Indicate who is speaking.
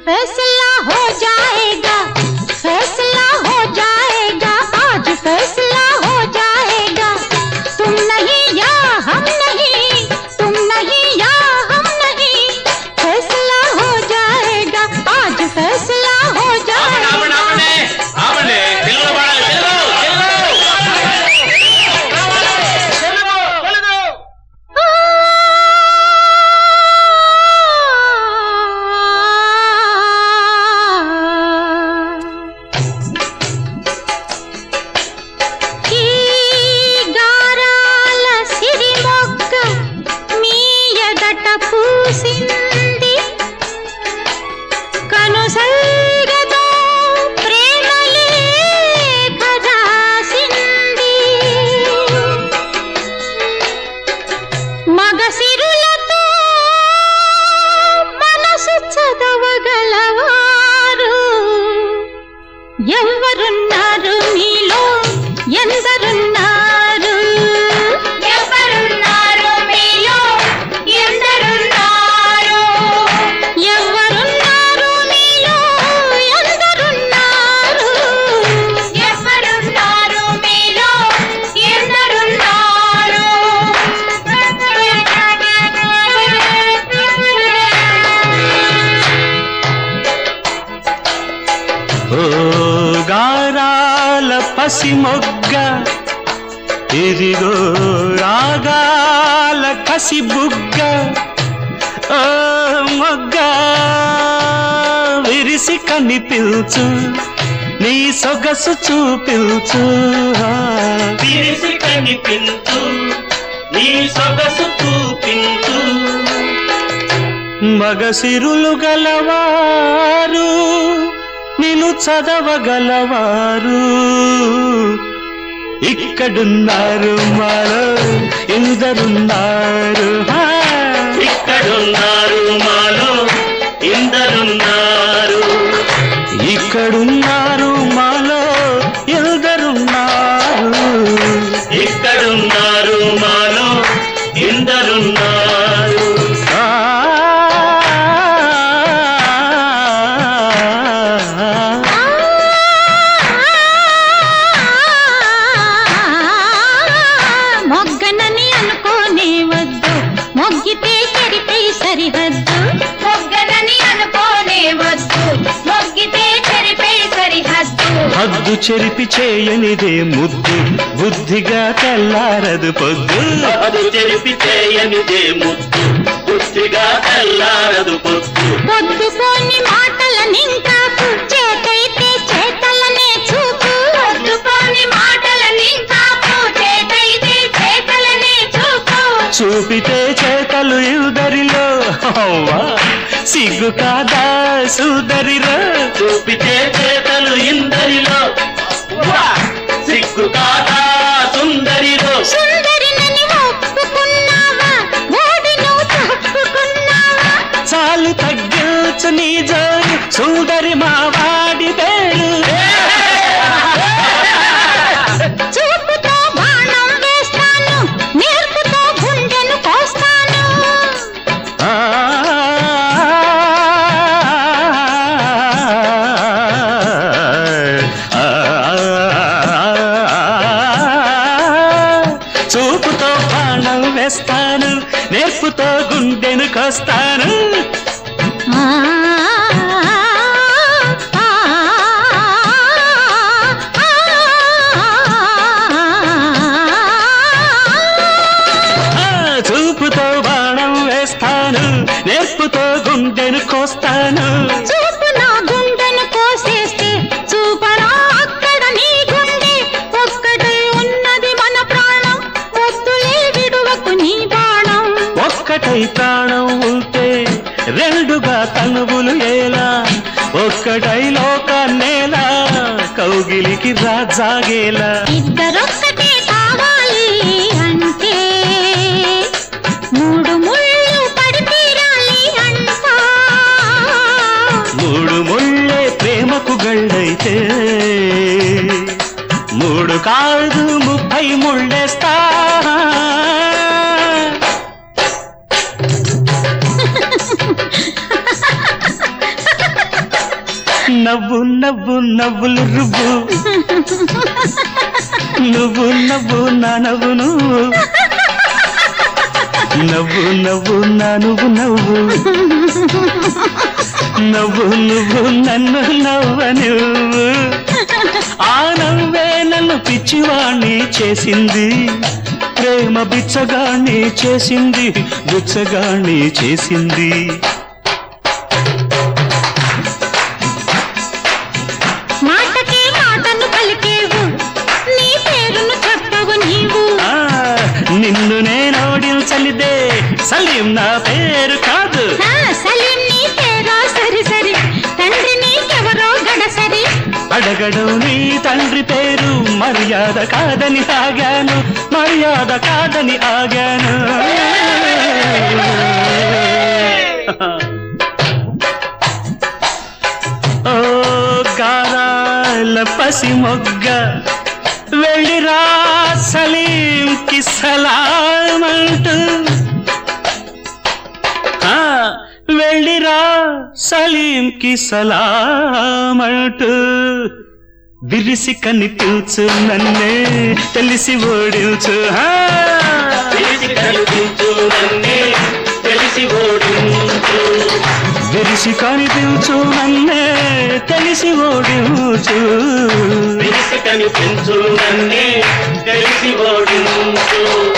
Speaker 1: फैसला हो जाएगा फैसला हो जाएगा आज फैसला हो जाएगा तुम नहीं या हम नहीं तुम नहीं या हम नहीं फैसला हो जाएगा आज फैसला हो
Speaker 2: ఆపండి,
Speaker 1: जाएगा
Speaker 2: ఆపండి, ఆపండి. తెలుగులో పాడాలి, తెలుగు, తెలుగు. తెలుగు, తెలుగు.
Speaker 1: ఈ గారాల సిరిమొగ్గ మీ ఎదట పూసింది కనుసైగతో ప్రేమలేఖ రాసింది మగసిరులతో మనసు చదవగలవారు ఎవరున్నారు మీలో ఎందరున్నారు ఎవరున్నారు మీలో ఎందరున్నారు ఎవరున్నారు మీలో ఎందరున్నారు ఎవరున్నారు మీలో ఎందరున్నారు
Speaker 3: ఓ గారాల పసి మొగ్గ ఇదిగో రాగాల కసి బుగ్గ ఓ మొగ్గ విరిసి కనిపించు నీ సొగసు చూపించు విరిసి కనిపించు నీ సొగసు చూపించు మగసిరులు గలవారు నిన్ను చదవగలవారు ఇక్కడున్నారు మాలో ఇందరున్నారు హా! ఇక్కడున్నారు మాలో ఇందరున్నారు ఇక్కడున్నారు మాలో ఇందరున్నారు ఇక్కడున్నారు మాలో ఇందరున్నారు
Speaker 1: మొగ్గనని అనుకోనే వద్దు మొగ్గితే చెరిపై సరిహద్దు మొగ్గనని అనుకోనే వద్దు మొగ్గితే చెరిపై సరిహద్దు
Speaker 3: హద్దు చెరిపి చేయనిదే ముద్దు బుద్ధిగా తెల్లారదు పొద్దు
Speaker 4: అది తెలిపి చేయనిదే ముద్దు బుద్ధిగా తెల్లారదు పొద్దు
Speaker 1: పొద్దుపోని మాటల నింకాకు చేతైతే చేతలనే చూపు పొద్దుపోని మాటల నింకాకు చేతైతే చేతలనే చూపు
Speaker 3: చూపితే చేతలు ఇరుదరిలో అవ్వా, సిగ్గు కాదా సుదరిలో
Speaker 4: చూపితే చేతలు ఇందరిలో వా! సిగ్గు కాదా సుందరిలో
Speaker 1: సుందరినని ఒప్పుకున్నావా ఓడి నువ్వు తప్పుకున్నావా
Speaker 3: చాలు తగ్గించు నీ జోరు సుందరి మా వాడి పేరు
Speaker 1: చూపుతో బాణం వేస్తాను నేర్పుతో గుండెను కోస్తాను
Speaker 3: ఆ, ఆ, చూపుతో బాణం వేస్తాను నేర్పుతో గుండెను కొస్తాను
Speaker 1: ఆ, ఆ,
Speaker 3: ఆ, చూపుతో బాణం వేస్తాను నేర్పుతో గుండెను కోస్తాను
Speaker 1: చూపు నా గుండెను కోసేస్తే చూపరా అక్కడ నీ గుండె ఒక్కటై ఉన్నది మన ప్రాణం వద్దులే విడువకు నీ బాణం
Speaker 3: ఒక్కటై ప్రాణం ఉంటే రెండుగా తనువులు ఎలా ఒక్కటై లోకాన్నేలా కౌగిలికి రాజాగేలా
Speaker 1: ఇద్దరొక్కటే కావాలి అంటే మూడు ముళ్ళు పడి తీరాలి అంటా
Speaker 3: మూడు ముళ్ళే ప్రేమకు గళ్ళైతే మూడు కాదు ముప్పై ముళ్ళేస్తా నవ్వు నవ్వులు రువ్వు నువ్వు నవ్వు నా నవ్వు నువ్వు నవ్వు నవ్వు నా నువ్వు నవ్వు నవ్వు నువ్వు నన్ను నవ్వ నువ్వు ఆ నవ్వే నన్ను పిచ్చివాణ్ణి చేసింది ప్రేమ బిచ్చగాణ్ణి చేసింది బిచ్చగాణ్ణి చేసింది
Speaker 1: మాటకే మాటను పలికేవు నీ పేరును చెప్పవు నీవు
Speaker 3: ఆ, నిన్ను నేను ఓడించనిదే సలీం నా పేరు కాదు
Speaker 1: ఆ, సలీం నీ పేరా సరి సరి తండ్రి నీకెవరో గడసరి
Speaker 3: అడగడం నీ తండ్రి పేరు మర్యాద కాదని ఆగాను మర్యాద కాదని ఆగాను ఓ గారాల పసి మొగ్గ వెళ్ళిరా సలీంకి సలామంటూ ఆ, వెళ్ళిరా సలీంకి సలామంటూ విరిసి కనిపించు నన్నే తెలిసి ఓడించు ఆ.
Speaker 4: తెలిసి కనిపించు నన్నే తెలిసి ఓడించు
Speaker 3: విరిసి కనిపించు నన్నే తెలిసి ఓడించు
Speaker 4: తెలిసి కనిపించు నన్నే తెలిసి ఓడించు